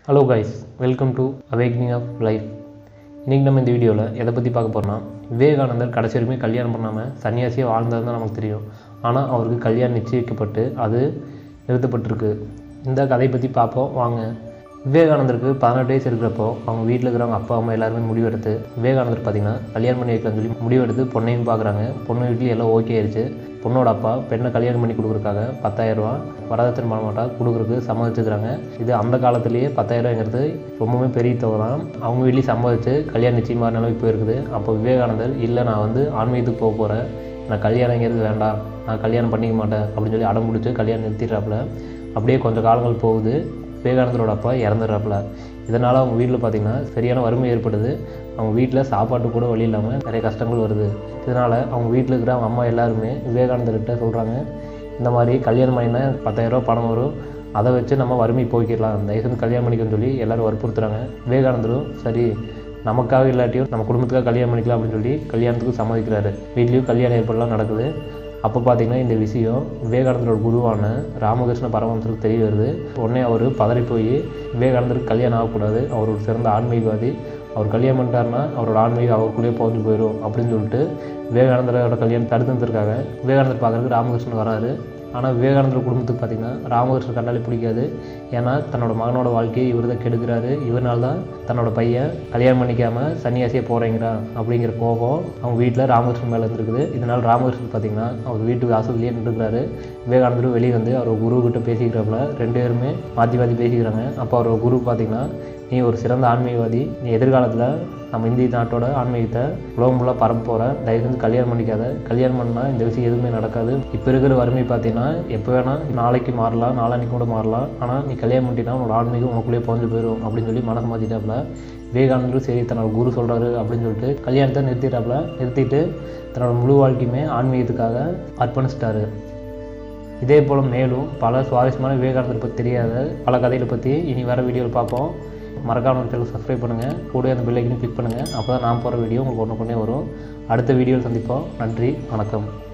hello guys welcome to awakening of life இன்றைக்கி நம்ம இந்த வீடியோவில் எதை பற்றி பார்க்க போகிறோம்னா விவேகானந்தர் கடைசி வரைக்குமே கல்யாணம் பண்ணாமல் சன்னியாசியாக வாழ்ந்தது தான் நமக்கு தெரியும் ஆனால் அவருக்கு கல்யாணம் நிச்சயிக்கப்பட்டு அது நிறுத்தப்பட்டிருக்கு இந்த கதையை பற்றி பார்ப்போம் வாங்க விவேகானந்தருக்கு பதினெட்டு வயசு இருக்கிறப்போ அவங்க வீட்டில் இருக்கிறவங்க அப்பா அம்மா எல்லாருமே முடிவெடுத்து விவேகானந்தர் பார்த்தீங்கன்னா கல்யாணம் பண்ணி வைக்கலாம்னு சொல்லி முடிவெடுத்து பொண்ணையும் பார்க்குறாங்க பொண்ணு வீட்லேயும் எல்லாம் ஓகே ஆயிடுச்சு பொண்ணோட அப்பா பெண்ணை கல்யாணம் பண்ணி கொடுக்குறதுக்காக பத்தாயிரம் ரூபா வரதட்சணை பணமாட்டா கொடுக்குறதுக்கு சம்மதிச்சுக்கிறாங்க இது அந்த காலத்திலேயே பத்தாயிரங்கிறது ரொம்பவுமே பெரிய தொகை தான் அவங்க வீட்லேயும் சம்மதிச்சு கல்யாணம் நிச்சயமாக நிலைமைக்கு போயிருக்குது அப்போ விவேகானந்தர் இல்லை நான் வந்து ஆன்மீகத்துக்கு போக போகிறேன் நான் கல்யாணங்கிறது வேண்டாம் நான் கல்யாணம் பண்ணிக்க மாட்டேன் அப்படின்னு சொல்லி அடம் பிடிச்சி கல்யாணம் நிறுத்திடுறாப்புல அப்படியே கொஞ்சம் காலங்கள் போகுது விவேகானந்தரோட அப்பா இறந்துடுறாப்புல இதனால் அவங்க வீட்டில் பார்த்திங்கன்னா சரியான வறுமை ஏற்படுது அவங்க வீட்டில் சாப்பாட்டு கூட வழி இல்லாமல் நிறைய கஷ்டங்கள் வருது இதனால் அவங்க வீட்டில் இருக்கிற அவங்க அம்மா எல்லாருமே விவேகானந்தர்கிட்ட சொல்கிறாங்க இந்த மாதிரி கல்யாணம் பண்ணினா பத்தாயிரரூபா பணம் வரும் அதை வச்சு நம்ம வறுமை போய்க்கிடலாம் தயவுசெய்து கல்யாணம் பண்ணிக்கன்னு சொல்லி எல்லோரும் வற்புறுத்துறாங்க விவேகானந்தரும் சரி நமக்காக இல்லாட்டியும் நம்ம குடும்பத்துக்காக கல்யாணம் பண்ணிக்கலாம் அப்படின்னு சொல்லி கல்யாணத்துக்கு சம்மதிக்கிறாரு வீட்லேயும் கல்யாண ஏற்பாடுலாம் நடக்குது அப்போ பார்த்தீங்கன்னா இந்த விஷயம் விவேகானந்தரோட குருவான ராமகிருஷ்ண பரமஹம்சருக்கு தெரிய வருது உடனே அவர் பதறி போய் விவேகானந்தருக்கு கல்யாணம் ஆகக்கூடாது அவர் ஒரு சிறந்த ஆன்மீகவாதி அவர் கல்யாணம் பண்ணிட்டாருன்னா அவரோட ஆன்மீகம் அவருக்குள்ளேயே போஞ்சு போயிடும் அப்படின்னு சொல்லிட்டு விவேகானந்தரோட கல்யாணம் தடுத்து வந்திருக்காங்க விவேகானந்தர் பார்க்குறதுக்கு ராமகிருஷ்ணன் வராரு ஆனால் விவேகானந்தர் குடும்பத்துக்கு பார்த்தீங்கன்னா ராமகிருஷ்ணன் கண்டாலே பிடிக்காது ஏன்னா தன்னோட மகனோட வாழ்க்கையை இவர் தான் கெடுக்கிறாரு இவரால் தான் தன்னோட பையன் கல்யாணம் பண்ணிக்காமல் சன்னியாசியே போகிறீங்கிறா அப்படிங்கிற கோபம் அவங்க வீட்டில் ராமகிருஷ்ணன் மேலே இருந்திருக்குது இதனால் ராமகிருஷ்ணன் பார்த்தீங்கன்னா அவர் வீட்டு வாசல்லையே நின்றுக்கிறாரு விவேகானந்தரும் வெளியே வந்து அவர் குருக்கிட்ட பேசிக்கிறாப்புல ரெண்டு பேருமே மாற்றி மாற்றி பேசிக்கிறாங்க அப்போ அவர் குரு பார்த்தீங்கன்னா நீ ஒரு சிறந்த ஆன்மீகவாதி நீ எதிர்காலத்தில் நம்ம இந்திய நாட்டோட ஆன்மீகத்தை உலகம் ஃபுல்லாக பரப்ப போகிற தயவு செஞ்சு கல்யாணம் பண்ணிக்காத கல்யாணம் பண்ணால் இந்த விஷயம் எதுவுமே நடக்காது இப்போ இருக்கிற வறுமை பார்த்தீங்கன்னா எப்போ வேணால் நாளைக்கு மாறலாம் நாளான்னைக்கு கூட மாறலாம் ஆனால் நீ கல்யாணம் பண்ணிட்டா உன்னோட ஆன்மீகம் உனக்குள்ளேயே போஞ்சு போயிடும் அப்படின்னு சொல்லி மனசு மாற்றிட்டாப்புல விவேகானந்தரும் சரி தன்னோட குரு சொல்கிறாரு அப்படின்னு சொல்லிட்டு கல்யாணத்தை நிறுத்திட்டாப்புல நிறுத்திட்டு தன்னோட முழு வாழ்க்கையுமே ஆன்மீகத்துக்காக அர்ப்பணிச்சிட்டாரு இதே போல் மேலும் பல சுவாரஸ்யமான விவேகானந்தர் பற்றி தெரியாத பல கதைகளை பற்றி இனி வர வீடியோவில் பார்ப்போம் மறக்காம சேனல் சப்ஸ்கிரைப் பண்ணுங்கள் கூட அந்த பெல்லைக்கனையும் கிளிக் பண்ணுங்கள் அப்போ தான் நான் போகிற வீடியோ உங்களுக்கு ஒன்று கொண்டே வரும் அடுத்த வீடியோவில் சந்திப்போம் நன்றி வணக்கம்